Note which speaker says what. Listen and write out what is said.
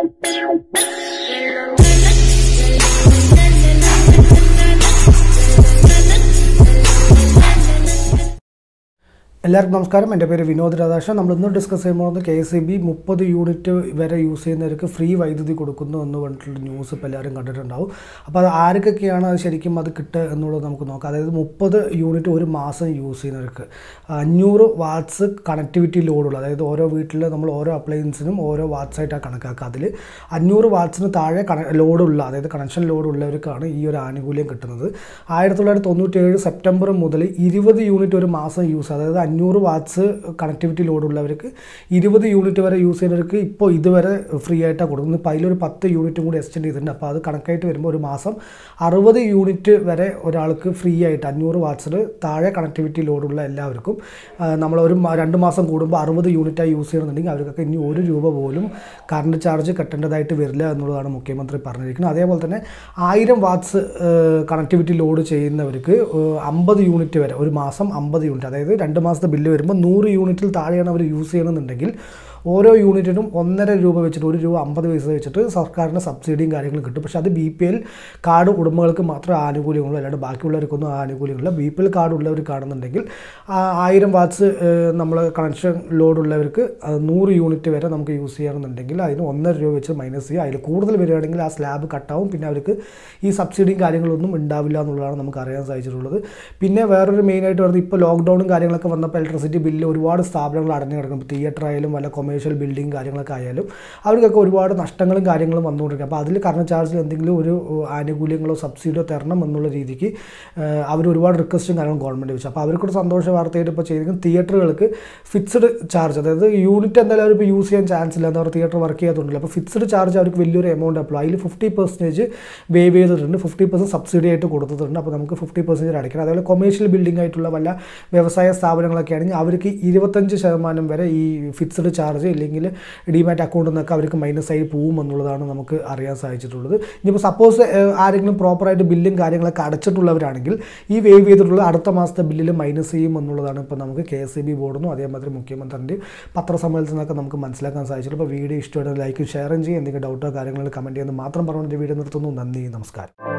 Speaker 1: എല്ലാവർക്കും നമസ്കാരം എൻ്റെ പേര് വിനോദ് രാധാകൃഷ്ണൻ നമ്മൾ ഇന്ന് ഡിസ്കസ് ചെയ്യുമ്പോൾ ഒന്ന് കെ എസ് ഇ ബി മുപ്പത് യൂണിറ്റ് വരെ യൂസ് ചെയ്യുന്നവർക്ക് ഫ്രീ വൈദ്യുതി കൊടുക്കുന്നു എന്ന് പറഞ്ഞിട്ടുള്ള ന്യൂസ് ഇപ്പോൾ എല്ലാവരും കണ്ടിട്ടുണ്ടാവും അപ്പോൾ അത് ആർക്കൊക്കെയാണ് അത് ശരിക്കും അത് കിട്ടുക എന്നുള്ളത് നമുക്ക് നോക്കാം അതായത് മുപ്പത് യൂണിറ്റ് ഒരു മാസം യൂസ് ചെയ്യുന്നവർക്ക് അഞ്ഞൂറ് വാട്ട്സ് കണക്ടിവിറ്റി ലോഡുള്ള അതായത് ഓരോ വീട്ടിൽ നമ്മൾ ഓരോ അപ്ലയൻസിനും ഓരോ വാട്ട്സ് ആയിട്ടാണ് കണക്കാക്കുക അതിൽ അഞ്ഞൂറ് വാട്ട്സിന് താഴെ കണ ലോഡുള്ള അതായത് കണക്ഷൻ ലോഡുള്ളവർക്കാണ് ഈ ഒരു ആനുകൂല്യം കിട്ടുന്നത് ആയിരത്തി തൊള്ളായിരത്തി തൊണ്ണൂറ്റേഴ് സെപ്റ്റംബർ മുതൽ ഇരുപത് യൂണിറ്റ് ഒരു മാസം യൂസ് അതായത് അഞ്ഞൂറ് വാട്ട്സ് കണക്ടിവിറ്റി ലോഡുള്ളവർക്ക് ഇരുപത് യൂണിറ്റ് വരെ യൂസ് ചെയ്യുന്നവർക്ക് ഇപ്പോൾ ഇതുവരെ ഫ്രീ ആയിട്ടാണ് കൊടുക്കുന്നത് ഇപ്പോൾ അതിലൊരു പത്ത് യൂണിറ്റും കൂടി എക്സ്റ്റെൻഡ് ചെയ്തിട്ടുണ്ട് അപ്പോൾ അത് കണക്കായിട്ട് വരുമ്പോൾ ഒരു മാസം അറുപത് യൂണിറ്റ് വരെ ഒരാൾക്ക് ഫ്രീ ആയിട്ട് അഞ്ഞൂറ് വാട്ട്സിന് താഴെ കണക്ടിവിറ്റി ലോഡുള്ള എല്ലാവർക്കും ആ, നമ്മൾ ഒരു മ- രണ്ട് മാസം കൂടുമ്പോൾ അറുപത് യൂണിറ്റായി യൂസ് ചെയ്യണമെന്നുണ്ടെങ്കിൽ അവർക്കൊക്കെ ഇനി ഒരു രൂപ പോലും കറണ്ട് ചാർജ് കെട്ടേണ്ടതായിട്ട് വരില്ല എന്നുള്ളതാണ് മുഖ്യമന്ത്രി പറഞ്ഞിരിക്കുന്നത് അതേപോലെ തന്നെ ആയിരം വാട്ട്സ് കണക്ടിവിറ്റി ലോഡ് ചെയ്യുന്നവർക്ക് അമ്പത് യൂണിറ്റ് വരെ ഒരു മാസം അമ്പത് യൂണിറ്റ് അതായത് രണ്ട് മാസത്തെ ബില്ല് വരുമ്പോൾ നൂറ് യൂണിറ്റിൽ താഴെയാണ് അവർ യൂസ് ചെയ്യണമെന്നുണ്ടെങ്കിൽ ഓരോ യൂണിറ്റിനും ഒന്നര രൂപ വെച്ചിട്ട് ഒരു രൂപ അമ്പത് പൈസ വെച്ചിട്ട് സർക്കാരിന് സബ്സിഡിയും കാര്യങ്ങളും കിട്ടും പക്ഷേ അത് ബി പി എൽ കാർഡ് ഉടമകൾക്ക് മാത്രമേ ആനുകൂല്യങ്ങളുള്ളൂ അല്ലാണ്ട് ബാക്കിയുള്ളവർക്കൊന്നും ആനുകൂല്യങ്ങളില്ല ബി പി എൽ കാർഡ് ഉള്ളവർക്കാണെന്നുണ്ടെങ്കിൽ ആ ആയിരം വാട്ട്സ് നമ്മൾ കണക്ഷൻ ലോഡ് ഉള്ളവർക്ക് അത് നൂറ് യൂണിറ്റ് വരെ നമുക്ക് യൂസ് ചെയ്യണമെന്നുണ്ടെങ്കിൽ അതിന് ഒന്നര രൂപ വെച്ച് മൈനസ് ചെയ്യുക അതിൽ കൂടുതൽ വരികയാണെങ്കിൽ ആ സ്ലാബ് കട്ടാവും പിന്നെ അവർക്ക് ഈ സബ്സിഡിയും കാര്യങ്ങളൊന്നും ഉണ്ടാവില്ല എന്നുള്ളതാണ് നമുക്ക് അറിയാൻ സാധിച്ചിട്ടുള്ളത് പിന്നെ വേറൊരു മെയിനായിട്ട് വരുന്നത് ഇപ്പോൾ ലോക്ക്ഡൗണും കാര്യങ്ങളൊക്കെ വന്നപ്പോൾ ഇലക്ട്രിസിറ്റി ബില്ല് ഒരുപാട് സ്ഥാപനങ്ങൾ അടഞ്ഞു കിടക്കും തിയേറ്റർ ആയാലും വല്ല കൊമേഴ്ഷ്യൽ ബിൽഡിംഗ് കാര്യങ്ങളൊക്കെ ആയാലും അവർക്കൊക്കെ ഒരുപാട് നഷ്ടങ്ങളും കാര്യങ്ങളും വന്നുകൊണ്ടിരിക്കും അപ്പോൾ അതിൽ കറണ്ട് ചാർജിൽ എന്തെങ്കിലും ഒരു ഏഹ്, ആനുകൂല്യങ്ങളോ സബ്സിഡിയോ തരണം എന്നുള്ള രീതിക്ക് ഏഹ്, അവർ ഒരുപാട് റിക്വസ്റ്റും കാര്യങ്ങളും ഗവൺമെൻറ് വെച്ചു അപ്പോൾ അവർക്കൊരു സന്തോഷ വാർത്തയായിട്ട് ഇപ്പോൾ ചെയ്തിരിക്കും തിയേറ്ററുകൾക്ക് ഫിക്സ്ഡ് ചാർജ് അതായത് യൂണിറ്റ് എന്തായാലും അവരിപ്പോൾ യൂസ് ചെയ്യാൻ ചാൻസ് ഇല്ല എന്താ പറയുക തിയേറ്റർ വർക്ക് ചെയ്യാത്തതുകൊണ്ടല്ലോ അപ്പോൾ ഫിക്സ്ഡ് ചാർജ് അവർക്ക് വലിയൊരു എമൗണ്ട് അപ്പോൾ അതിൽ ഫിഫ്റ്റി പെർസെൻറ്റേജ് വേവ് ചെയ്തിട്ടുണ്ട് ഫിഫ്റ്റി പെർസെൻറ്റ് സബ്സിഡി ആയിട്ട് കൊടുത്തിട്ടുണ്ട് അപ്പോൾ നമുക്ക് ഫിഫ്റ്റി പെർസെൻറ്റേജ് അടയ്ക്കണം അതേപോലെ കൊമേഴ്ഷ്യൽ ബിൽഡിംഗ് ആയിട്ടുള്ള വല്ല വ്യവസായ സ്ഥാപനങ്ങളൊക്കെ ആണെങ്കിൽ അവർക്ക് ഇരുപത്തഞ്ച് ശതമാനം വരെ ഈ ഫിക്സ്ഡ് ചാർജ് ഇല്ലെങ്കിൽ ഡിമാറ്റ് അക്കൗണ്ടിൽ നിന്നൊക്കെ അവർക്ക് മൈനസ് ആയി പോകും എന്നുള്ളതാണ് നമുക്ക് അറിയാൻ സാധിച്ചിട്ടുള്ളത് ഇനിയിപ്പോൾ സപ്പോസ് ആരെങ്കിലും പ്രോപ്പറായിട്ട് ബില്ലും കാര്യങ്ങളൊക്കെ അടച്ചിട്ടുള്ളവരാണെങ്കിൽ ഈ വേവ് ചെയ്തിട്ടുള്ള അടുത്ത മാസത്തെ ബില്ലിൽ മൈനസ് ചെയ്യും എന്നുള്ളതാണ് ഇപ്പോൾ നമുക്ക് കെ എസ് ഇ ബി ബോർഡിനും അതേമാതിരി മുഖ്യമന്ത്രിൻ്റെ പത്രസമ്മേളനത്തിൽ നിന്നൊക്കെ നമുക്ക് മനസ്സിലാക്കാൻ സാധിച്ചിട്ടുള്ളൂ അപ്പോൾ വീഡിയോ ഇഷ്ടമായിട്ട് ലൈക്കും ഷെയറും ചെയ്യും എന്തെങ്കിലും ഡൗട്ടോ കാര്യങ്ങളോ കമൻറ്റ് ചെയ്യുന്നത് മാത്രം പറഞ്ഞുകൊണ്ട് വീഡിയോ നിർത്തുന്നു നന്ദി നമസ്കാരം